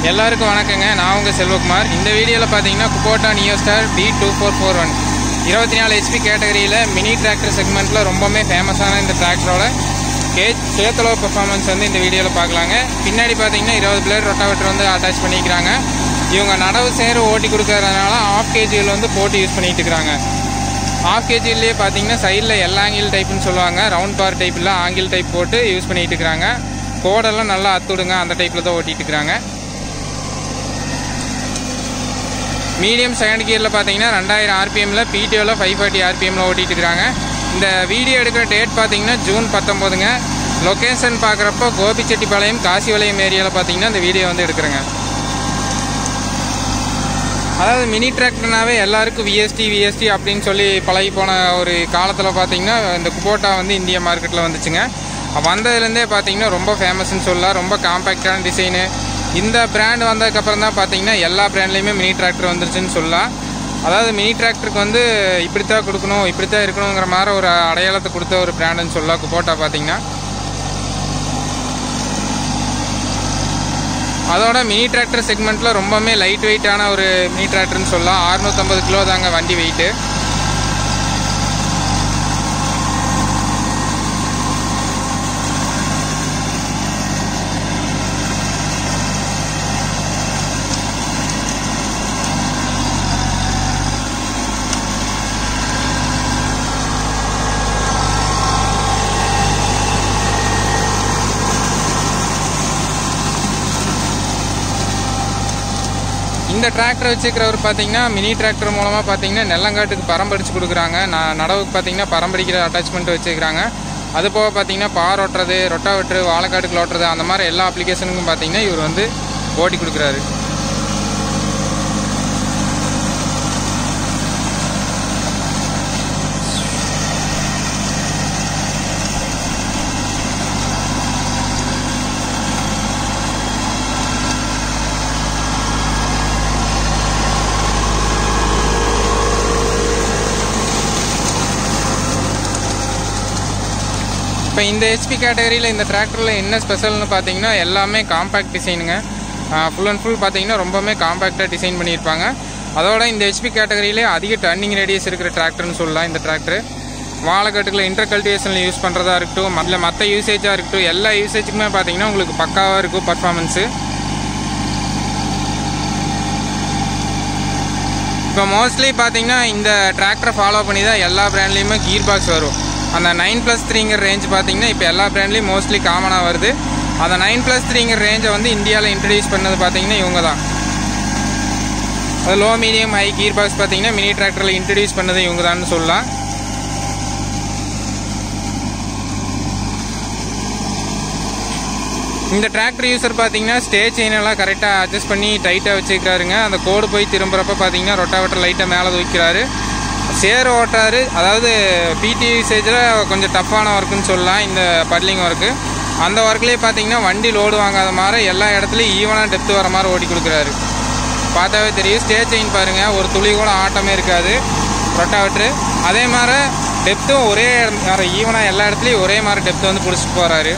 எல்லாருக்கும் வணக்கங்க நான் உங்கள் செல்வகுமார் இந்த வீடியோவில் பார்த்தீங்கன்னா Kubota neo star T two four four one இருபத்தி நாலு ஹெச்பி கேட்டகரியில் மினி டிராக்டர் செக்மெண்ட்டில் ரொம்பவுமே ஃபேமஸான இந்த டிராக்டரோட கே சேத்தலோ பெர்ஃபார்மன்ஸ் வந்து இந்த வீடியோவில் பார்க்கலாங்க பின்னாடி பார்த்தீங்கன்னா இருபது பிளேட் ரொட்டாவேட்டர் வந்து அட்டாச் பண்ணிக்கிறாங்க இவங்க நடவு சேர ஓட்டி கொடுக்கறதுனால ஆஃப் கேஜியில் வந்து போட்டு யூஸ் பண்ணிட்டு இருக்கிறாங்க ஆஃப் கேஜிலேயே பார்த்தீங்கன்னா சைடில் எல்லா ஆங்கிள் டைப்புன்னு சொல்லுவாங்க ரவுண்ட் பார் டைப்பில் ஆங்கிள் டைப் போட்டு யூஸ் பண்ணிட்டு இருக்கிறாங்க கோடெல்லாம் நல்லா அத்துடுங்க அந்த டைப்பில் தான் ஓட்டிட்டு இருக்கிறாங்க மீடியம் செகண்ட் கியரில் பார்த்தீங்கன்னா ரெண்டாயிரம் ஆர்பிஎம்மில் பிடிஓவில் ஃபைவ் ஃபார்ட்டி ஆர்பிஎம்மில் ஓட்டிட்டு இருக்கிறாங்க இந்த வீடியோ எடுக்கிற டேட் பார்த்தீங்கன்னா ஜூன் பத்தொம்போதுங்க லொக்கேஷன் பார்க்குறப்போ கோபிச்செட்டிப்பாளையம் காசிவளையம் ஏரியாவில் பார்த்தீங்கன்னா இந்த வீடியோ வந்து எடுக்கிறேங்க அதாவது மினி டிராக்டர்னாவே எல்லாருக்கும் விஎஸ்டி விஎஸ்டி அப்படின்னு சொல்லி பழகி போன ஒரு காலத்தில் பார்த்தீங்கன்னா இந்த குபோட்டா வந்து இந்திய மார்க்கெட்டில் வந்துச்சுங்க வந்ததுலேருந்தே பார்த்தீங்கன்னா ரொம்ப ஃபேமஸ்னு சொல்லலாம் ரொம்ப காம்பேக்டான டிசைனு இந்த பிராண்ட் வந்ததுக்கப்புறம் தான் பார்த்தீங்கன்னா எல்லா பிராண்ட்லேயுமே மினி டிராக்டர் வந்துருச்சுன்னு சொல்லலாம் அதாவது மினி டிராக்டருக்கு வந்து இப்படித்தான் கொடுக்கணும் இப்படித்தான் இருக்கணுங்கிற மாதிரி ஒரு அடையாளத்தை கொடுத்த ஒரு பிராண்டுன்னு சொல்லலாம் குபோட்டா பார்த்தீங்கன்னா அதோட மினி டிராக்டர் செக்மெண்ட்டில் ரொம்பவுமே லைட் வெயிட்டான ஒரு மினி டிராக்டர்னு சொல்லலாம் அறுநூத்தம்பது கிலோ தாங்க வண்டி வெயிட்டு இந்த டிராக்டர் வச்சுக்கிறவர் பார்த்தீங்கன்னா மினி டிராக்டர் மூலமாக பார்த்தீங்கன்னா நெல்லங்காட்டுக்கு பரம்படிச்சு கொடுக்குறாங்க நான் நடவுக்கு பார்த்தீங்கன்னா பரம்படிக்கிற அட்டாச்மெண்ட் வச்சுக்கிறாங்க அது போக பார்த்தீங்கன்னா பார் ஓட்டுறது ரொட்டாவெட்ரு வாழைக்காட்டுக்கு ஓட்டுறது அந்த மாதிரி எல்லா அப்ளிகேஷனுக்கும் பார்த்தீங்கன்னா இவர் வந்து ஓட்டி கொடுக்குறாரு இப்போ இந்த ஹெச்பி கேட்டகரியில் இந்த டிராக்டரில் என்ன ஸ்பெஷல்னு பார்த்தீங்கன்னா எல்லாமே காம்பேக்ட் டிசைனுங்க ஃபுல் அண்ட் ஃபுல் பார்த்தீங்கன்னா ரொம்பவுமே காம்பேக்டாக டிசைன் பண்ணியிருப்பாங்க அதோட இந்த ஹெச்பி கேட்டகரியிலே அதிக டர்னிங் ரேடியஸ் இருக்கிற டிராக்டர்னு சொல்லலாம் இந்த டிராக்டர் வாழைக்கட்டுகளை இன்டர் கல்டிவேஷனில் யூஸ் பண்ணுறதா இருக்கட்டும் இல்லை மற்ற யூசேஜாக இருக்கட்டும் எல்லா யூசேஜுக்குமே பார்த்தீங்கன்னா உங்களுக்கு பக்காவாக இருக்கும் பர்ஃபார்மன்ஸு இப்போ மோஸ்ட்லி பார்த்தீங்கன்னா இந்த டிராக்டரை ஃபாலோ பண்ணி தான் எல்லா பிராண்ட்லேயுமே கீர் பாக்ஸ் வரும் அந்த நைன் ப்ளஸ் த்ரீங்கிற ரேஞ்ச் பார்த்தீங்கன்னா இப்போ எல்லா பிராண்ட்லேயும் மோஸ்ட்லி காமனாக வருது அந்த நைன் ப்ளஸ் த்ரீங்கிற ரேஞ்சை வந்து இந்தியாவில் இன்ட்ரடியூஸ் பண்ணது பார்த்தீங்கன்னா இவங்க தான் அது low medium high gear box பார்த்தீங்கன்னா மினி டிராக்டரில் இன்ட்ரடியூஸ் பண்ணது இவங்க தான் சொல்லலாம் இந்த டிராக்டர் யூசர் பார்த்தீங்கன்னா ஸ்டே செயினெல்லாம் கரெக்டாக அட்ஜஸ்ட் பண்ணி டைட்டாக வச்சுக்கிறாருங்க அந்த கோடு போய் திரும்புறப்ப பார்த்தீங்கன்னா ரொட்டாவேட்டர் லைட்டாக மேலே தூக்கிறாரு சேர் ஓட்டுறாரு அதாவது பிடி யூசேஜில் கொஞ்சம் டஃப்பான ஒர்க்குன்னு சொல்லலாம் இந்த பட்லிங் ஒர்க்கு அந்த ஒர்க்லேயே பார்த்தீங்கன்னா வண்டி லோடு வாங்காத மாதிரி எல்லா இடத்துலையும் ஈவனாக டெப்த்து வர மாதிரி ஓட்டி கொடுக்குறாரு பார்த்தாவே தெரியும் ஸ்டே செயின் பாருங்கள் ஒரு துளி கூட ஆட்டமே இருக்காது ரொட்டாவேட்ரு அதே மாதிரி டெப்த்தும் ஒரே ஈவனாக எல்லா இடத்துலையும் ஒரே மாதிரி டெப்த்து வந்து பிடிச்சிட்டு போகிறாரு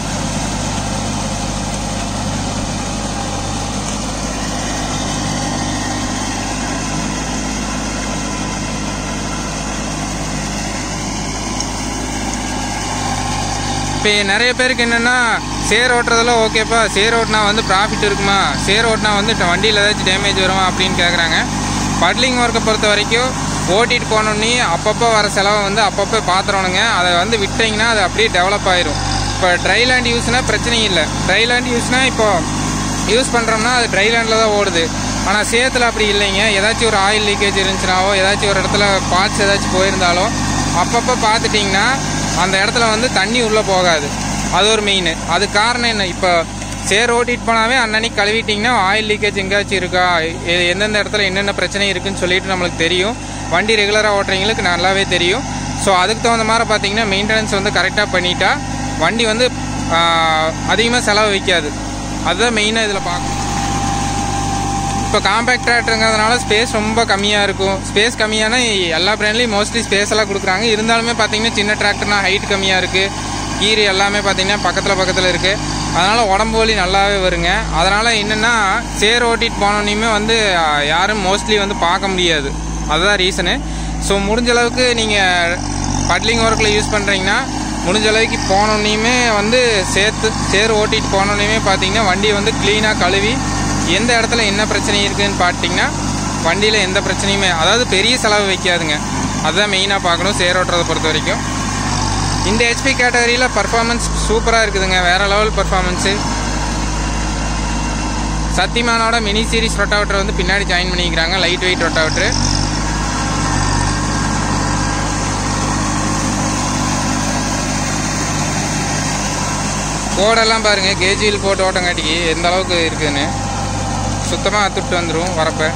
இப்போ நிறைய பேருக்கு என்னென்னா சேர் ஓட்டுறதுல ஓகேப்பா சேர் ஓட்டினா வந்து ப்ராஃபிட் இருக்குமா சேர் ஓட்டினா வந்து வண்டியில் ஏதாச்சும் டேமேஜ் வருமா அப்படின்னு கேட்குறாங்க பட்லிங் ஒர்க்கை பொறுத்த வரைக்கும் ஓட்டிட்டு போனோன்னே அப்பப்போ வர செலவை வந்து அப்பப்போ பார்த்துறோனுங்க அதை வந்து விட்டிங்கன்னா அது அப்படியே டெவலப் ஆயிரும் இப்போ ட்ரை லேண்ட் யூஸ்னால் பிரச்சனை இல்லை ட்ரை லேண்ட் யூஸ்னால் இப்போ யூஸ் பண்ணுறோம்னா அது ட்ரை லேண்டில் தான் ஓடுது ஆனால் சேத்துல அப்படி இல்லைங்க ஏதாச்சும் ஒரு ஆயில் லீக்கேஜ் இருந்துச்சுனாவோ ஏதாச்சும் ஒரு இடத்துல பார்ட்ஸ் ஏதாச்சும் போயிருந்தாலும் அப்பப்போ பார்த்துட்டிங்கன்னா அந்த இடத்துல வந்து தண்ணி உள்ளே போகாது அது ஒரு மெயின் அது காரணம் என்ன இப்போ சேர் ஓட்டிட்டு போனாவே அன்னன்னைக்கு கழுவிட்டிங்கன்னா ஆயில் லீக்கேஜ் எங்கேயாச்சும் இருக்கா எ- எந்தெந்த இடத்துல என்னென்ன பிரச்சனை இருக்குன்னு சொல்லிட்டு நம்மளுக்கு தெரியும் வண்டி ரெகுலராக ஓட்டுறவங்களுக்கு நல்லாவே தெரியும் ஸோ அதுக்கு தகுந்த மாதிரி பார்த்தீங்கன்னா மெயின்டெனன்ஸ் வந்து கரெக்டாக பண்ணிட்டா வண்டி வந்து அதிகமாக செலவு வைக்காது அதுதான் மெயினாக இதில் பார்க்கணும் இப்போ காம்பேக்ட் டிராக்டருங்கிறதுனால ஸ்பேஸ் ரொம்ப கம்மியாக இருக்கும் ஸ்பேஸ் கம்மியான எல்லா பிராண்ட்லேயும் மோஸ்ட்லி ஸ்பேஸ் எல்லாம் கொடுக்குறாங்க இருந்தாலுமே பார்த்தீங்கன்னா சின்ன டிராக்டர்னா ஹைட் கம்மியாக இருக்குது கீர் எல்லாமே பார்த்தீங்கன்னா பக்கத்தில் பக்கத்தில் இருக்குது அதனால் உடம்பு வலி நல்லாவே வருங்க அதனால் என்னென்னா சேர் ஓட்டிட்டு போனோன்னையுமே வந்து அஹ், யாரும் மோஸ்ட்லி வந்து பார்க்க முடியாது அதுதான் ரீசனு ஸோ முடிஞ்ச அளவுக்கு நீங்கள் பட்லிங் ஒர்க்கில் யூஸ் பண்ணுறீங்கன்னா முடிஞ்ச அளவுக்கு போனோன்னையுமே வந்து சேர்த்து சேர் ஓட்டிட்டு போனோன்னையுமே பார்த்தீங்கன்னா வண்டியை வந்து க்ளீனாக கழுவி எந்த இடத்துல என்ன பிரச்சனை இருக்குதுன்னு பார்த்தீங்கன்னா வண்டியில் எந்த பிரச்சனையுமே அதாவது பெரிய செலவு வைக்காதுங்க அதுதான் மெயினாக பார்க்கணும் சேர் ஓட்டுறதை பொறுத்த வரைக்கும் இந்த ஹெச்பி கேட்டகரியில் பர்ஃபார்மன்ஸ் சூப்பராக இருக்குதுங்க வேறு லெவல் பர்ஃபார்மன்ஸு சத்திமானோட மினி சீரிஸ் ரொட்டாவட்டர் வந்து பின்னாடி ஜாயின் பண்ணிக்கிறாங்க லைட் வெயிட் ரொட்டாவட்டர் கோடெல்லாம் பாருங்க கேஜியில் போட்டு ஓட்டங்காட்டிக்கு எந்த அளவுக்கு இருக்குதுன்னு சுத்தமாக அத்துட்டு வந்துடும் வரப்ப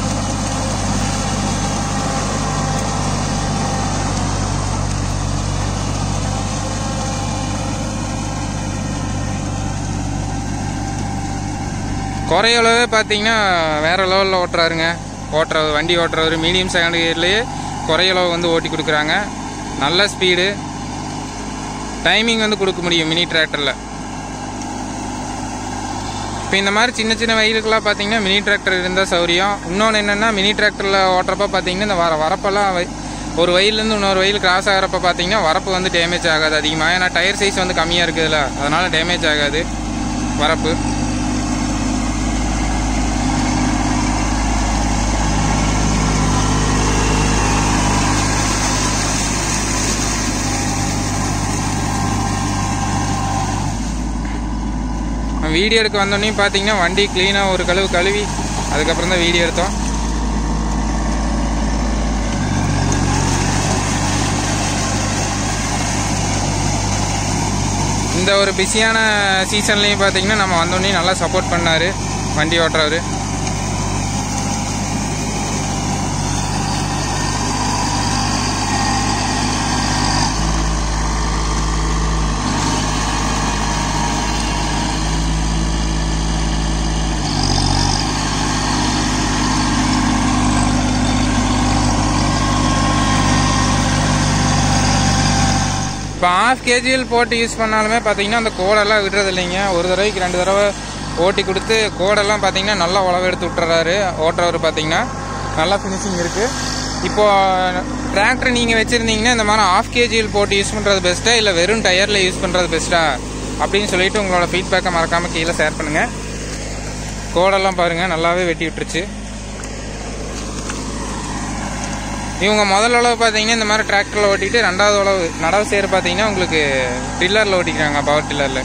குறையளவே பார்த்தீங்கன்னா வேற லெவலில் ஓட்டுறாருங்க ஓட்டுற வண்டி ஓட்டுறவர் மீடியம் செகண்ட் கியர்லேயே குறையளவு வந்து ஓட்டி கொடுக்குறாங்க நல்ல ஸ்பீடு டைமிங் வந்து கொடுக்க முடியும் மினி டிராக்டரில் இப்போ இந்த மாதிரி சின்ன சின்ன வயலுக்கெல்லாம் பார்த்தீங்கன்னா மினி டிராக்டர் இருந்தால் சௌரியம் இன்னொன்று என்னென்னா மினி டிராக்டரில் ஓட்டுறப்ப பார்த்தீங்கன்னா இந்த வர வரப்பெல்லாம் வை- ஒரு வயல்லேருந்து இன்னொரு வயல் கிராஸ் ஆகிறப்ப பார்த்தீங்கன்னா வரப்பு வந்து டேமேஜ் ஆகாது அதிகமாக ஏன்னா டயர் சைஸ் வந்து கம்மியாக இருக்குதுல்ல அதனால் டேமேஜ் ஆகாது வரப்பு வீடியோ எடுக்க வந்தோடனே பார்த்தீங்கன்னா வண்டி க்ளீனாக ஒரு கழுவு கழுவி அதுக்கப்புறம் தான் வீடியோ எடுத்தோம் இந்த ஒரு பிஸியான சீசன்லேயும் பார்த்தீங்கன்னா நம்ம வந்தோடனே நல்லா சப்போர்ட் பண்ணார் வண்டி ஓட்டுறவர் இப்போ ஆஃப் கேஜியில் போட்டு யூஸ் பண்ணாலுமே பார்த்தீங்கன்னா அந்த கோடெல்லாம் விடுறது இல்லைங்க ஒரு தடவைக்கு ரெண்டு தடவை ஓட்டி கொடுத்து கோடெல்லாம் பார்த்தீங்கன்னா நல்லா உழவு எடுத்து விட்டுறாரு ஓட்டுறவர் பார்த்தீங்கன்னா நல்லா ஃபினிஷிங் இருக்குது இப்போ டிராக்டர் நீங்கள் வச்சுருந்தீங்கன்னா இந்த மாதிரி ஆஃப் கேஜியில் போட்டு யூஸ் பண்ணுறது பெஸ்ட்டா இல்லை வெறும் டயரில் யூஸ் பண்ணுறது பெஸ்ட்டா அப்படின்னு சொல்லிட்டு உங்களோட ஃபீட்பேக்கை மறக்காமல் கீழே ஷேர் பண்ணுங்கள் கோடெல்லாம் பாருங்கள் நல்லாவே வெட்டி விட்டுருச்சு இவங்க முதல் அளவு பார்த்தீங்கன்னா இந்த மாதிரி டிராக்டரில் ஓட்டிட்டு ரெண்டாவது அளவு நடவு சேர் பார்த்தீங்கன்னா உங்களுக்கு டில்லரில் ஓட்டிக்கிறாங்க பவர் டில்லரில்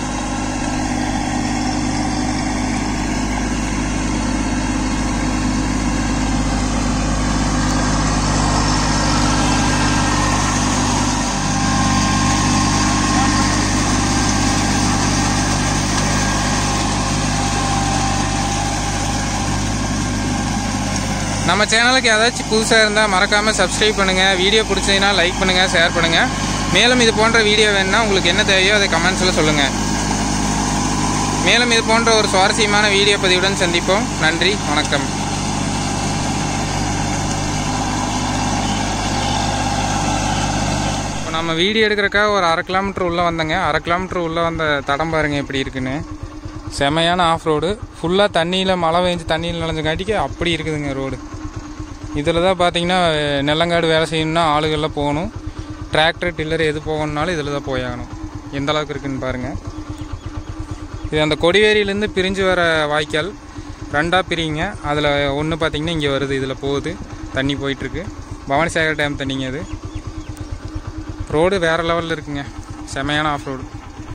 நம்ம சேனலுக்கு ஏதாச்சும் புதுசாக இருந்தால் மறக்காமல் சப்ஸ்கிரைப் பண்ணுங்கள் வீடியோ பிடிச்சதுன்னா லைக் பண்ணுங்கள் ஷேர் பண்ணுங்கள் மேலும் இது போன்ற வீடியோ வேணும்னா உங்களுக்கு என்ன தேவையோ அதை கமெண்ட்ஸில் சொல்லுங்கள் மேலும் இது போன்ற ஒரு சுவாரஸ்யமான வீடியோ பதிவுடன் சந்திப்போம் நன்றி வணக்கம் இப்போ நம்ம வீடியோ எடுக்கிறக்காக ஒரு அரை கிலோமீட்டர் உள்ளே வந்தேங்க அரை கிலோமீட்டர் உள்ளே வந்த தடம் பாருங்க எப்படி இருக்குன்னு செமையான ஆஃப் ரோடு ஃபுல்லாக தண்ணியில் மழை பெஞ்சு தண்ணியில் நனைஞ்சங்காட்டிக்கு அப்படி இருக்குதுங்க ரோடு இதில் தான் பார்த்தீங்கன்னா நெல்லங்காடு வேலை செய்யணும்னா ஆளுகள்லாம் போகணும் டிராக்டர் டில்லர் எது போகணுன்னாலும் இதில் தான் போயாகணும் எந்த அளவுக்கு இருக்குன்னு பாருங்கள் இது அந்த கொடிவேரியிலேருந்து பிரிஞ்சு வர வாய்க்கால் ரெண்டாக பிரிங்க அதில் ஒன்று பார்த்தீங்கன்னா இங்கே வருது இதில் போகுது தண்ணி போயிட்டுருக்கு பவானிசாகர் டேம் தண்ணிங்க அது ரோடு வேறு லெவலில் இருக்குங்க செமையான ஆஃப் ரோடு